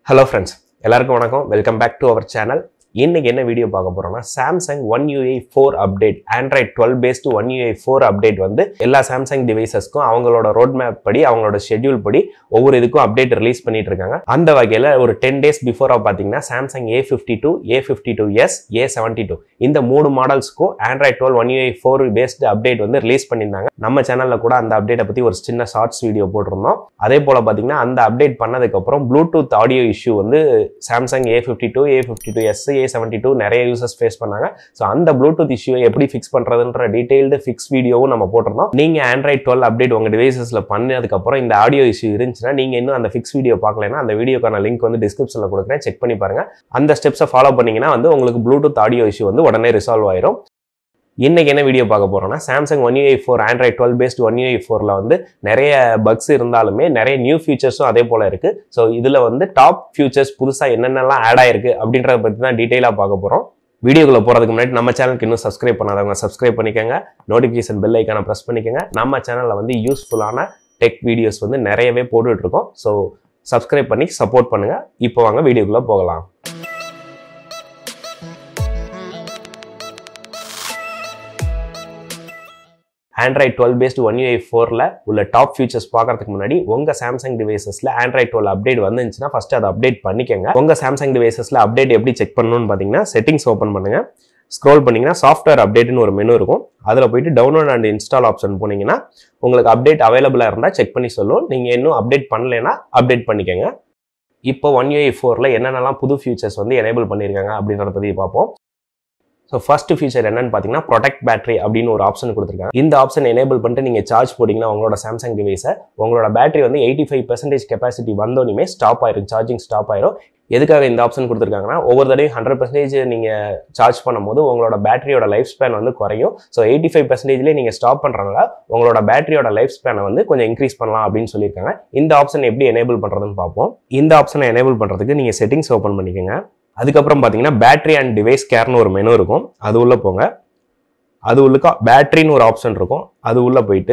hello friends எல்லாருக்கும் வணக்கம் welcome back to our channel இன்னைக்கு என்ன வீடியோ பார்க்க போறோம்னா Samsung One UI four update Android twelve based One UI four update வந்து எல்லா சாம்சங் டிவைசஸ்க்கும் அவங்களோட ரோட் மேப் படி அவங்களோட ஷெட்யூல் படி ஒவ்வொரு இதுக்கும் அப்டேட் ரிலீஸ் பண்ணிட்டு இருக்காங்க அந்த வகையில் ஒரு டென் டேஸ் பிஃபோராக பார்த்தீங்கன்னா Samsung A fifty two A fifty two S A seventy two இந்த மூணு மாடல்ஸ்க்கும் Android twelve One UI four based update வந்து ரிலீஸ் பண்ணியிருந்தாங்க நம்ம சேனலில் கூட அந்த அப்டேட்டை பற்றி ஒரு சின்ன ஷார்ட்ஸ் வீடியோ போட்டிருந்தோம் அதே போல் பார்த்தீங்கன்னா அந்த அப்டேட் பண்ணதுக்கப்புறம் ப்ளூடூத் ஆடியோ இஷ்யூ வந்து Samsung A fifty two A fifty two S A seventy two நிறைய யூசர்ஸ் ஃபேஸ் பண்ணாங்க ஸோ அந்த ப்ளூடூத் இஷ்யூவை எப்படி ஃபிக்ஸ் பண்ணுறதுன்ற டீடைல்டு ஃபிக்ஸ் வீடியோவும் நம்ம போட்டிருந்தோம் நீங்கள் ஆண்ட்ராய்ட் டுவெல் அப்டேட் உங்கள் டிவைசஸில் பண்ணதுக்கப்புறம் இந்த ஆடியோ இஷ்யூ இருந்துச்சுன்னா நீங்கள் இன்னும் அந்த ஃபிக்ஸ் வீடியோ பார்க்கலன்னா அந்த வீடியோக்கான லிங்க் வந்து டிஸ்கிரிப்ஷனில் கொடுக்குறேன் செக் பண்ணி பாருங்க அந்த ஸ்டெப்ஸை ஃபாலோ பண்ணீங்கன்னா வந்து உங்களுக்கு ப்ளூடூத் ஆடியோ இஷ்யூ வந்து உடனே ரிசால்வ் ஆயிரும் இன்னைக்கு என்ன வீடியோ பார்க்க போறோம்னா Samsung One UI four Android twelve based One UI ஃபோரில் வந்து நிறைய பக்ஸ் இருந்தாலுமே நிறைய நியூ ஃபீச்சர்ஸும் அதே போல் இருக்கு ஸோ இதில் வந்து டாப் ஃபியூச்சர்ஸ் புதுசாக என்னென்னலாம் ஆட் ஆயிருக்கு அப்படின்றத பற்றி தான் டீட்டெயிலாக பார்க்க போகிறோம் வீடியோக்குள்ள போகிறதுக்கு முன்னாடி நம்ம சேனலுக்கு இன்னும் சப்ஸ்கிரைப் பண்ணாதவங்க சப்ஸ்கிரைப் பண்ணிக்கோங்க நோட்டிஃபிகேஷன் பெல் ஐக்கான ப்ரெஸ் பண்ணிக்கோங்க நம்ம சேனலில் வந்து யூஸ்ஃபுல்லான டெக் வீடியோஸ் வந்து நிறையவே போட்டுட்டு இருக்கோம் ஸோ சப்ஸ்கிரைப் பண்ணி சப்போர்ட் பண்ணுங்க இப்போ வாங்க வீடியோக்குள்ளே போகலாம் Android twelve based One UI ஃபோரில் உள்ள டாப் ஃபீச்சர்ஸ் பார்க்கறதுக்கு முன்னாடி உங்கள் சாம்சங் டிவைசஸில் ஆண்ட்ராய்ட் டுவெல் அப்டேட் வந்துச்சுன்னா ஃபஸ்ட்டு அதை அப்டேட் பண்ணிக்கோங்க உங்கள் சாம்சங் டிவைசஸில் அப்டேட் எப்படி செக் பண்ணணும்னு பார்த்தீங்கன்னா செட்டிங்ஸ் ஓப்பன் பண்ணுங்கள் ஸ்க்ரோல் பண்ணிங்கன்னா சாஃப்ட்வேர் அப்டேட்னு ஒரு மெனு இருக்கும் அதில் போயிட்டு டவுன்லோட் அண்ட் இன்ஸ்டால் ஆப்ஷன் போனீங்கன்னா உங்களுக்கு அப்டேட் அவைலபிளாக இருந்தால் செக் பண்ணி சொல்லும் நீங்கள் இன்னும் அப்டேட் பண்ணலைன்னா அப்டேட் பண்ணிக்கோங்க இப்போ ஒன் யூஐ ஃபோரில் என்னென்னலாம் புது ஃபியூச்சர்ஸ் வந்து எனேபிள் பண்ணியிருக்காங்க அப்படின்றத பற்றி பார்ப்போம் ஸோ ஃபர்ஸ்ட் ஃபீச்சர் என்னன்னு பார்த்தீங்கன்னா ப்ரொடெக்ட் பேட்டரி அப்படின்னு ஒரு ஆப்ஷன் கொடுத்துருக்காங்க இந்த ஆப்ஷன் எனேபிள் பண்ணிட்டு நீங்கள் சார்ஜ் போட்டிங்கன்னா உங்களோட சாம்சங் டிவைஸை உங்களோட பேட்டரி வந்து எயிட்டி ஃபைவ் பர்சன்டேஜ் கெப்பாசிட்டி வந்தோடனே ஸ்டாப் ஆயிரும் சார்ஜிங் ஸ்டாப் ஆயிரும் எதுக்காக இந்த ஆப்ஷன் கொடுத்துருக்காங்கன்னா ஒவ்வொரு தடவையும் ஹண்ட்ரட் பர்சன்டேஜ் நீங்கள் சார்ஜ் பண்ணும்போது உங்களோட பேட்டரியோட லைஃப் ஸ்பேன் வந்து குறையும் ஸோ எயிட்டி ஃபைவ் பர்சன்டேஜ்லேயே நீங்கள் ஸ்டாப் பண்ணுறதுனால உங்களோட பேட்டரியோட லைஃப் ஸ்பேனை வந்து கொஞ்சம் இன்க்ரீஸ் பண்ணலாம் அப்படின்னு சொல்லியிருக்காங்க இந்த ஆப்ஷன் எப்படி எனேபிள் பண்ணுறதுன்னு பார்ப்போம் இந்த ஆப்ஷனை எனேபிள் பண்ணுறதுக்கு நீங்கள் செட்டிங்ஸ் ஓப்பன் பண்ணிக்கோங்க அதுக்கப்புறம் பார்த்தீங்கன்னா பேட்டரி அண்ட் டிவைஸ் கேர்னு ஒரு மெனு இருக்கும் அது உள்ளே போங்க அது உள்ளுக்கா பேட்டரின்னு ஒரு ஆப்ஷன் இருக்கும் அது உள்ளே போயிட்டு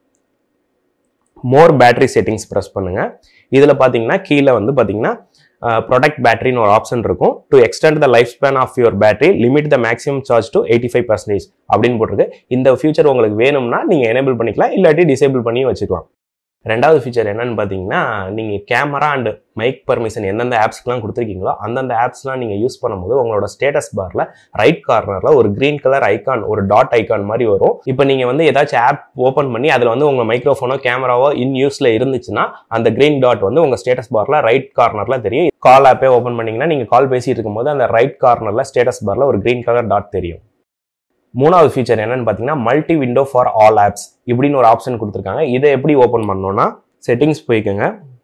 மோர் பேட்டரி செட்டிங்ஸ் ப்ரெஸ் பண்ணுங்க இதில் பார்த்தீங்கன்னா கீழே வந்து பார்த்தீங்கன்னா ப்ரொடக்ட் பேட்டரின்னு ஒரு ஆப்ஷன் இருக்கும் to extend the life span of your battery limit the maximum charge to eighty five percentage அப்படின்னு போட்டிருக்கு இந்த ஃபியூச்சர் உங்களுக்கு வேணும்னா நீங்கள் எனேபிள் பண்ணிக்கலாம் இல்லாட்டி டிசேபிள் பண்ணி வச்சுக்கலாம் ரெண்டாவது ஃபீச்சர் என்னன்னு பார்த்தீங்கன்னா நீங்கள் கேமரா அண்ட் மைக் பர்மிஷன் எந்தெந்த ஆப்ஸ்க்குலாம் கொடுத்துருக்கீங்களோ அந்தந்த ஆப்ஸ்லாம் நீங்கள் யூஸ் பண்ணும்போது உங்களோட ஸ்டேட்டஸ் பாரில் ரைட் கார்னரில் ஒரு க்ரீன் கலர் ஐக்கான் ஒரு டாட் ஐக்கான் மாதிரி வரும் இப்போ நீங்கள் வந்து ஏதாச்சும் ஆப் ஓப்பன் பண்ணி அதில் வந்து உங்கள் மைக்ரோஃபோனோ கேமராவோ இன் யூஸில் இருந்துச்சுன்னா அந்த க்ரீன் டாட் வந்து உங்கள் ஸ்டேட்டஸ் பாரில் ரைட் கார்னரில் தெரியும் கால் ஆப்பே ஓப்பன் பண்ணிங்கன்னா நீங்கள் கால் பேசிட்டு இருக்கும்போது அந்த ரைட் கார்னரில் ஸ்டேட்டஸ் பாரில் ஒரு க்ரீன் கலர் டாட் தெரியும் மூணாவது ஃபீச்சர் என்னன்னு பார்த்தீங்கன்னா multi window for all apps இப்படின்னு ஒரு ஆப்ஷன் கொடுத்துருக்காங்க இதை எப்படி ஓப்பன் பண்ணோன்னா செட்டிங்ஸ் போய்க்கோங்க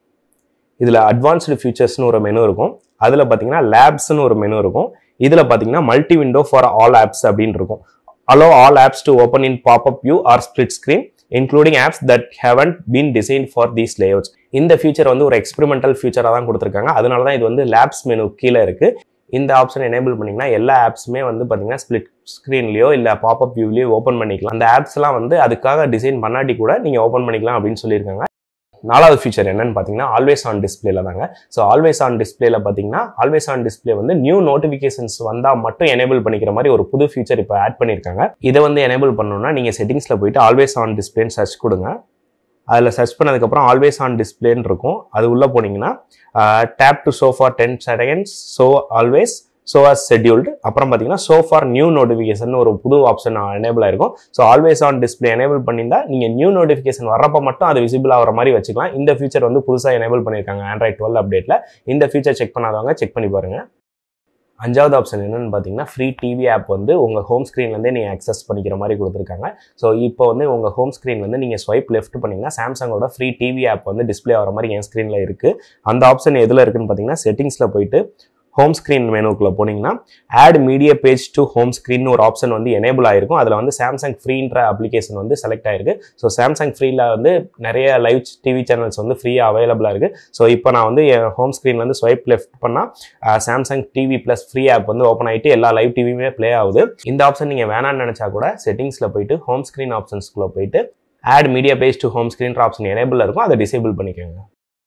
இதில் அட்வான்ஸ்டு ஃபீச்சர்ஸ்னு ஒரு மெனு இருக்கும் அதில் பார்த்தீங்கன்னா லேப்ஸ்னு ஒரு மெனு இருக்கும் இதில் பார்த்தீங்கன்னா multi window for all apps அப்படின்னு இருக்கும் allow all apps to open in popup view or split screen including apps that haven't been design for these layouts இந்த ஃபியூச்சர் வந்து ஒரு எக்ஸ்பெரிமெண்டல் ஃபியூச்சராக தான் கொடுத்துருக்காங்க அதனால தான் இது வந்து லேப்ஸ் மெனு கீழே இருக்குது இந்த ஆப்ஷன் எனேபிள் பண்ணிங்கன்னா எல்லா ஆப்ஸுமே வந்து பார்த்தீங்கன்னா ஸ்பிளிட் ஸ்க்ரீன்லையோ இல்லை பாப்அப் வியூலையோ ஓப்பன் பண்ணிக்கலாம் அந்த ஆப்ஸ்லாம் வந்து அதுக்காக டிசைன் பண்ணாட்டி கூட நீங்கள் ஓப்பன் பண்ணிக்கலாம் அப்படின்னு சொல்லியிருக்காங்க நாலாவது ஃபீச்சர் என்னன்னு பார்த்தீங்கன்னா ஆல்வேஸ் ஆன் டிஸ்பிளேல தாங்க ஸோ ஆல்வேஸ் ஆன் டிஸ்பிளேல பார்த்தீங்கன்னா ஆல்வேஸ் ஆன் டிஸ்பிளே வந்து நியூ நோட்டிஃபிகேஷன்ஸ் வந்தால் மட்டும் எனேபிள் பண்ணிக்கிற மாதிரி ஒரு புது ஃபீச்சர் இப்போ ஆட் பண்ணியிருக்காங்க இதை வந்து எனேபிள் பண்ணணும்னா நீங்கள் செட்டிங்ஸில் போயிட்டு ஆல்வேஸ் ஆன் டிஸ்பிளேன்னு சர்ச் கொடுங்க அதில் சர்ச் பண்ணதுக்கப்புறம் ஆல்வேஸ் ஆன் டிஸ்பிளேன்னு இருக்கும் அது உள்ளே போனீங்கன்னா tap to show for ten seconds so always so as scheduled அப்புறம் பார்த்தீங்கன்னா ஸோ ஃபார் நியூ நோட்டிஃபிகேஷன் ஒரு புது ஆப்ஷன் எனேபிள் ஆயிருக்கும் so always on display enable பண்ணியிருந்தா நீங்கள் நியூ நோட்டிஃபிகேஷன் வரப்போ மட்டும் அது விசிபிள் ஆகிற மாதிரி வச்சுக்கலாம் இந்த ஃபீச்சர் வந்து புதுசாக எனேபிள் பண்ணியிருக்காங்க ஆண்ட்ராய்ட் டுவெல் அப்டேட்டில் இந்த ஃபீச்சர் செக் பண்ணாதவங்க செக் பண்ணி பாருங்கள் அஞ்சாவது ஆப்ஷன் என்னன்னு பார்த்தீங்கன்னா ஃப்ரீ டிவி ஆப் வந்து உங்கள் ஹோம் ஸ்க்ரீன்லேருந்தே நீங்கள் அக்சஸ் பண்ணிக்கிற மாதிரி கொடுத்துருக்காங்க ஸோ இப்போ வந்து உங்கள் ஹோம் ஸ்க்ரீன்லேருந்து நீங்கள் ஸ்வைப் லெஃப்ட் பண்ணிங்கன்னா சாம்சங்கோட ஃப்ரீ டிவி ஆப் வந்து டிஸ்பிளே ஆகிற மாதிரி என் ஸ்க்ரீனில் இருக்குது அந்த ஆப்ஷன் எதில் இருக்குன்னு பார்த்தீங்கன்னா செட்டிங்ஸில் போயிட்டு ஹோம் ஸ்க்ரீன் மெனுக்குள்ளே போனீங்கன்னா add media page to home screen ஒரு ஆப்ஷன் வந்து எனேபிள் ஆயிருக்கும் அதில் வந்து சாம்சங் ஃப்ரீன்ற அப்ளிகேஷன் வந்து செலக்ட் ஆயிருக்கு ஸோ சாம்சங் ஃப்ரீல வந்து நிறைய லைவ் டிவி சேனல்ஸ் வந்து ஃப்ரீயாக அவைலபிளாக இருக்குது ஸோ இப்போ நான் வந்து என் ஹோம் ஸ்க்ரீன் வந்து ஸ்வைப் லெஃப்ட் பண்ணால் Samsung TV plus free app வந்து ஓப்பன் ஆகிட்டு எல்லா லைவ் டிவியுமே ப்ளே ஆகுது இந்த ஆப்ஷன் நீங்கள் வேணாம்னு நினச்சா கூட செட்டிங்ஸில் போயிட்டு ஹோம் ஸ்க்ரீன் ஆப்ஷன்ஸ்குள்ளே போயிட்டு add media page to home ஸ்க்ரீன்ற ஆப்ஷன் எனேபிள் இருக்கும் அதை டிசேபிள் பண்ணிக்கோங்க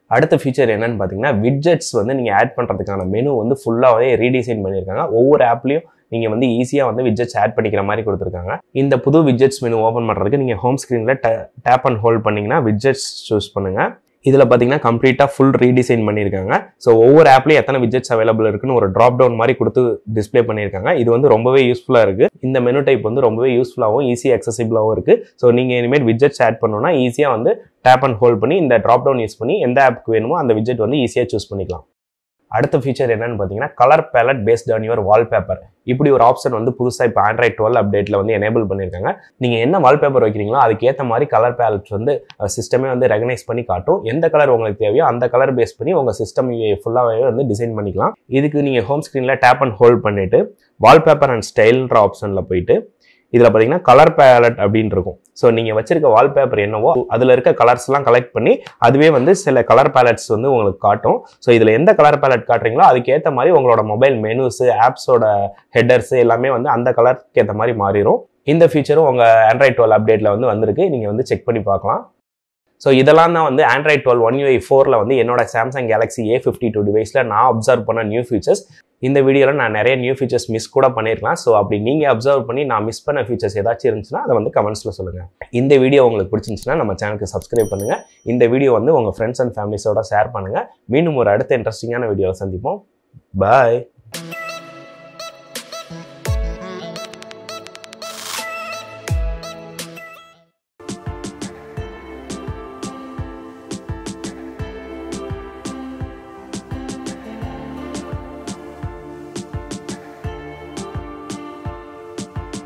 அடுத்த ஃபீச்சர் என்னன்னு பார்த்தீங்கன்னா விட்ஜெட்ஸ் வந்து நீங்கள் ஆட் பண்ணுறதுக்கான மெனு வந்து ஃபுல்லாகவே ரீடிசைன் பண்ணியிருக்காங்க ஒவ்வொரு ஆப்லேயும் நீங்கள் வந்து ஈஸியாக வந்து விட்ஜெட்ஸ் ஆட் பண்ணிக்கிற மாதிரி கொடுத்துருக்காங்க இந்த புது விட்ஜெட்ஸ் மெனு ஓப்பன் பண்ணுறதுக்கு நீங்கள் ஹோம் ஸ்க்ரீனில் டேப் அண்ட் ஹோல்ட் பண்ணிங்கன்னா விட்ஜெட்ஸ் சூஸ் பண்ணுங்கள் இதில் பார்த்தீங்கன்னா கம்ப்ளீட்டாக ஃபுல் ரீடிசைன் பண்ணியிருக்காங்க ஸோ ஒவ்வொரு ஆப்லேயும் எத்தனை விட்ஜெட்ஸ் அவைலபிள் இருக்குன்னு ஒரு ட்ராப் டவுன் மாதிரி கொடுத்து டிஸ்ப்ளே பண்ணியிருக்காங்க இது வந்து ரொம்பவே யூஸ்ஃபுல்லாக இருக்குது இந்த மெனு டைப் வந்து ரொம்பவே யூஸ்ஃபுல்லாகவும் ஈஸியாக அக்சசிபிளாகவும் இருக்குது ஸோ நீங்கள் இனிமேல் விட்ஜெட்ஸ் ஆட் பண்ணணும்னா ஈஸியாக வந்து டேப் அண்ட் ஹோல்ட் பண்ணி இந்த ட்ராப் டவுன் யூஸ் பண்ணி எந்த ஆப்புக்கு வேணுமோ அந்த விட்ஜெட் வந்து ஈஸியாக சூஸ் பண்ணிக்கலாம் அடுத்த ஃபீச்சர் என்னன்னு பார்த்தீங்கன்னா colour palette based on your wallpaper இப்படி ஒரு ஆப்ஷன் வந்து புதுசாக இப்போ ஆண்ட்ராய்ட் டுவெல் அப்டேட்டில் வந்து எனேபிள் பண்ணியிருக்காங்க நீங்கள் என்ன வால்பேப்பர் வைக்கிறீங்களோ அதுக்கேற்ற மாதிரி கலர் பேலட்ஸ் வந்து சிஸ்டமே வந்து ரெகனைஸ் பண்ணி காட்டும் எந்த கலர் உங்களுக்கு தேவையோ அந்த கலர் பேஸ் பண்ணி உங்கள் சிஸ்டம் ஃபுல்லாகவே வந்து டிசைன் பண்ணிக்கலாம் இதுக்கு நீங்கள் ஹோம் ஸ்க்ரீனில் டேப் அண்ட் ஹோல்ட் பண்ணிவிட்டு வால்பேப்பர் அண்ட் ஸ்டைல்ன்ற ஆப்ஷனில் போயிட்டு இதில் பார்த்தீங்கன்னா கலர் பேலட் அப்படின்னு இருக்கும் ஸோ நீங்கள் வச்சிருக்க வால்பேப்பர் என்னவோ அதில் இருக்க கலர்ஸ்லாம் கலெக்ட் பண்ணி அதுவே வந்து சில கலர் பேலட்ஸ் வந்து உங்களுக்கு காட்டும் ஸோ இதில் எந்த கலர் பேலட் காட்டுறீங்களோ அதுக்கேற்ற மாதிரி உங்களோட மொபைல் மெனுஸு ஆப்ஸோட ஹெட்டர்ஸ் எல்லாமே வந்து அந்த கலருக்கு ஏற்ற மாதிரி மாறிடும் இந்த ஃபீச்சரும் உங்கள் ஆண்ட்ராய்ட் டுவெல் அப்டேட்டில் வந்து வந்திருக்கு நீங்கள் வந்து செக் பண்ணி பார்க்கலாம் ஸோ இதெல்லாம் தான் வந்து ஆண்ட்ராய்ட் டுவெல் ஒன் யூஐ ஃபோரில் வந்து என்னோட Samsung Galaxy A fifty two டிவைஸில் நான் அப்சர்வ் பண்ண நியூ ஃபீச்சர்ஸ் இந்த வீடியோவில் நான் நிறைய நியூ ஃபீச்சர்ஸ் மிஸ் கூட பண்ணியிருக்கலாம் ஸோ அப்படி நீங்கள் அப்சர்வ் பண்ணி நான் மிஸ் பண்ண ஃபீச்சர்ஸ் ஏதாச்சும் இருந்துச்சுன்னா அதை வந்து கமெண்ட்ஸில் சொல்லுங்கள் இந்த வீடியோ உங்களுக்கு பிடிச்சிருந்துச்சுன்னா நம்ம சேனலுக்கு சப்ஸ்கிரைப் பண்ணுங்கள் இந்த வீடியோ வந்து உங்கள் ஃப்ரெண்ட்ஸ் அண்ட் ஃபேமிலிஸோட ஷேர் பண்ணுங்கள் மீண்டும் ஒரு அடுத்த இன்ட்ரெஸ்டிங்கான வீடியோவில் சந்திப்போம் பாய்